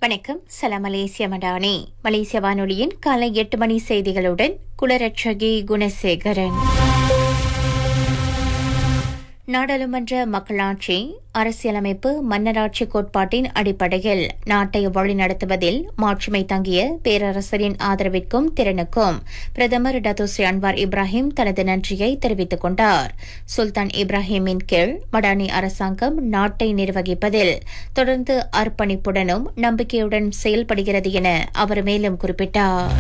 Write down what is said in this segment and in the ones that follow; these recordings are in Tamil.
வணக்கம் சலாம் மலேசிய மடானி மலேசிய வானொலியின் காலை எட்டு மணி செய்திகளுடன் குலரட்சகி குணசேகரன் நாடாளுமன்ற மக்களாட்சி அரசியலமைப்பு மன்னராட்சி கோட்பாட்டின் அடிப்படையில் நாட்டை வழிநடத்துவதில் மாட்சிமை தங்கிய பேரரசரின் ஆதரவிற்கும் திறனுக்கும் பிரதமர் டத்தோஸ்ரீ அன்வார் இப்ராஹிம் தனது நன்றியை தெரிவித்துக் கொண்டார் சுல்தான் இப்ராஹிமின் கீழ் மடானி அரசாங்கம் நாட்டை நிர்வகிப்பதில் தொடர்ந்து அர்ப்பணிப்புடனும் நம்பிக்கையுடன் செயல்படுகிறது என அவர் மேலும் குறிப்பிட்டார்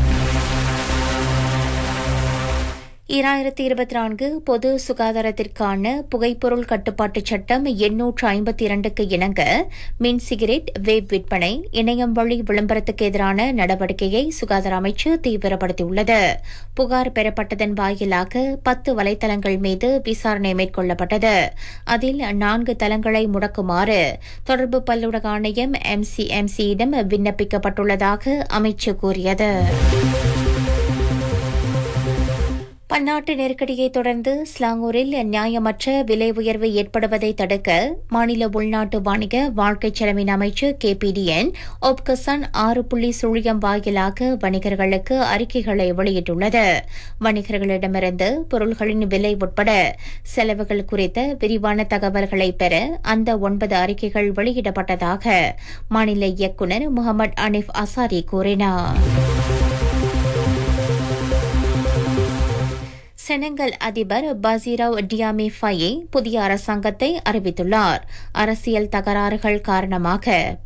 ஈராயிரத்தி இருபத்தி நான்கு பொது சுகாதாரத்திற்கான புகைப்பொருள் கட்டுப்பாட்டுச் சட்டம் எண்ணூற்று ஐம்பத்தி இரண்டுக்கு இணங்க மின் சிகரெட் வேப் விற்பனை இணையம் வழி விளம்பரத்துக்கு எதிரான நடவடிக்கையை சுகாதார அமைச்சு தீவிரப்படுத்தியுள்ளது புகார் பெறப்பட்டதன் வாயிலாக பத்து வலைதளங்கள் மீது விசாரணை மேற்கொள்ளப்பட்டது அதில் நான்கு தளங்களை முடக்குமாறு தொடர்பு பல்லுலக ஆணையம் எம்சிஎம்சியிடம் விண்ணப்பிக்கப்பட்டுள்ளதாக அமைச்சு கூறியது பன்னாட்டு நெருக்கடியை தொடர்ந்து ஸ்லாங்கூரில் நியாயமற்ற விலை உயர்வு ஏற்படுவதை தடுக்க மாநில உள்நாட்டு வணிக வாழ்க்கை செலவின் அமைச்சு கேபிடிஎன் ஒப்கசன் ஆறு புள்ளி சுழியம் வாயிலாக வணிகர்களுக்கு அறிக்கைகளை வெளியிட்டுள்ளது வணிகர்களிடமிருந்து பொருள்களின் விலை உட்பட செலவுகள் குறித்த விரிவான தகவல்களை பெற அந்த ஒன்பது அறிக்கைகள் வெளியிடப்பட்டதாக மாநில இயக்குநர் முகமது அனிஃப் அசாரி கூறினார் செனங்கல் அதிபர் பசீராவ் டியாமி ஃபயே புதிய அரசாங்கத்தை அறிவித்துள்ளார் அரசியல் தகராறுகள் காரணமாக